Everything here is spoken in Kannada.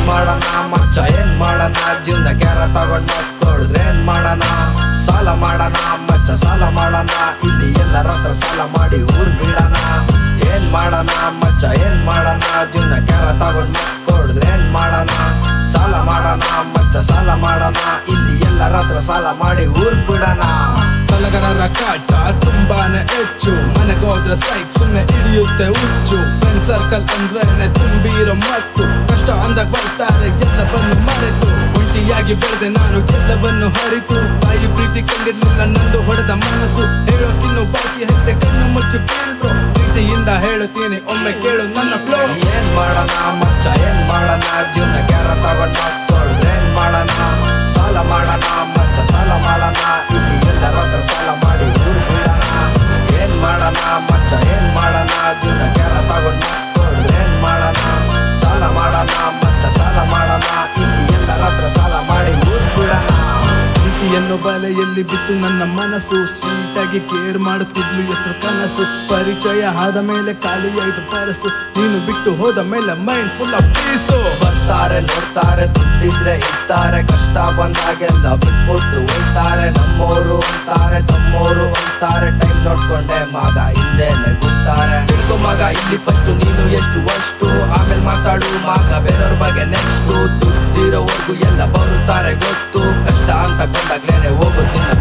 ಮಾಡೋಣ ಮಚ್ಚ ಏನ್ ಮಾಡೋಣ ಜೀವನ ಕ್ಯಾರ ತಗೊಂಡ್ ಮಕ್ಕಳಿದ್ರೆ ಏನ್ ಮಾಡೋಣ ಸಾಲ ಮಾಡೋಣ ಮಚ್ಚ ಸಾಲ ಮಾಡೋಣ ಇಲ್ಲಿ ಎಲ್ಲರ ಹತ್ರ ಸಾಲ ಮಾಡಿ ಊರ್ ಬಿಡೋಣ ಏನ್ ಮಾಡೋಣ ಮಚ್ಚ ಏನ್ ಮಾಡೋಣ ಜೀವನ ಕ್ಯಾರ ತಗೊಂಡ್ ಮಕ್ಕಳಿದ್ರೆ ಏನ್ ಮಾಡೋಣ ಸಾಲ ಮಾಡೋಣ ಮಚ್ಚ ಸಾಲ ಮಾಡೋಣ ಇಲ್ಲಿ ಎಲ್ಲರ ಹತ್ರ ಸಾಲ ಮಾಡಿ ಊರ್ ಬಿಡೋಣ ಸಲಗರರ ಕಾಟ ತುಂಬಾನೇ ಹೆಚ್ಚು ಮನೆಗೋದ್ರೆ ಸೈಕ್ ಸುಮ್ನೆ ಹಿಡಿಯುತ್ತೆ ಹುಚ್ಚು ಫ್ರೆಂಡ್ ಸರ್ಕಲ್ ಅಂದ್ರೇನೆ ತುಂಬಿರೋ ಮತ್ತು ಕಷ್ಟ ಅಂದಾಗ ಬರ್ತಾರೆ ಎಲ್ಲವನ್ನು ಮರೆತು ಒಂಟಿಯಾಗಿ ಬೆಳೆದೆ ನಾನು ಎಲ್ಲವನ್ನು ಹರಿತು ತಾಯಿ ಪ್ರೀತಿ ಕಂಡಿರ್ಲಿಲ್ಲ ನಂದು ಹೊಡೆದ ಮನಸ್ಸು ಹೇಳೋಕಿನ್ನು ಬಾಕಿ ಹೆತ್ತೆ ಕಣ್ಣು ಮುಚ್ಚಿ feel bro. ಪ್ರೀತಿಯಿಂದ ಹೇಳುತ್ತೀನಿ ಒಮ್ಮೆ ಕೇಳು ನನ್ನ ಫ್ಲೋ ಏನ್ ಮಾಡೋಣ ಮಚ್ಚ ಏನ್ ಮಾಡೋಣ ಜೀವನ ಕ್ಯಾರ ತಗೊಂಡ್ ಮಕ್ಕಳಿದ್ರೆ ಏನ್ ಮಾಡೋಣ ಸಾಲ ಮಾಡೋಣ ಮಚ್ಚ ಸಾಲ ಮಾಡೋಣ ಇಲ್ಲಿ ಎಲ್ಲರ ಹತ್ರ ಸಾಲ ಮಾಡಿ ಊರ್ ಬಿಡೋಣ ಏನ್ ಮಾಡೋಣ ಮಚ್ಚ ಏನ್ ಮಾಡೋಣ ಜೀವನ ಕ್ಯಾರ ತಗೊಂಡ್ ಮಕ್ಕಳಿದ್ರೆ ಏನ್ ಮಾಡೋಣ ಸಾಲ ಮಾಡೋಣ ಮಚ್ಚ ಸಾಲ ಮಾಡೋಣ ಇಲ್ಲಿ ಎಲ್ಲರ ಹತ್ರ ಸಾಲ ಮಾಡಿ ಊರ್ ಬಿಡೋಣ ಪ್ರೀತಿಯನ್ನು ಬಲೆಯಲ್ಲಿ ಬಿತ್ತು ನನ್ನ ಮನಸ್ಸು ಸ್ವೀಟ್ ಆಗಿ ಕೇರ್ ಮಾಡುತ್ತಿದ್ಲು ಹೆಸರು ಕನಸು ಪರಿಚಯ ಆದ ಮೇಲೆ ಖಾಲಿ ಆಯ್ತು ಪರಸು ನೀನು ಬಿಟ್ಟು ಹೋದ ಮೇಲೆ ಮೈಂಡ್ ಫುಲ್ ಆಫ್ ಪೀಸು ಬರ್ತಾರೆ ನೋಡ್ತಾರೆ ದುಡ್ಡಿದ್ರೆ ಇರ್ತಾರೆ ಕಷ್ಟ ಬಂದಾಗೆಲ್ಲ ಬಿಟ್ಬಿಟ್ಟು ಹೋಗ್ತಾರೆ ನಮ್ಮೋರು ಅಂತಾರೆ ತಮ್ಮೋರು ಅಂತಾರೆ ಟೈಮ್ ನೋಡ್ಕೊಂಡೆ ಮಗ ಹಿಂದೆನೆ ಗುತ್ತಾರೆ ತಿಳ್ಕೊ ಮಗ ಇಲ್ಲಿ ಫಸ್ಟ್ ನೀನು ಎಷ್ಟು ಅಷ್ಟು ಆಮೇಲೆ ಮಾತಾಡು ಮಗ ಬೇರೆಯವ್ರ ಬಗ್ಗೆ ನೆಕ್ಸ್ಟ್ ದುಡ್ಡಿರೋವರೆಗೂ ಎಲ್ಲ ಬರುತ್ತಾರೆ ಗೊತ್ತು ಕಷ್ಟ ಅಂತ ಕೊಂಡಾಗ್ಲೇನೆ ಹೋಗೋದು ನಿನ್ನ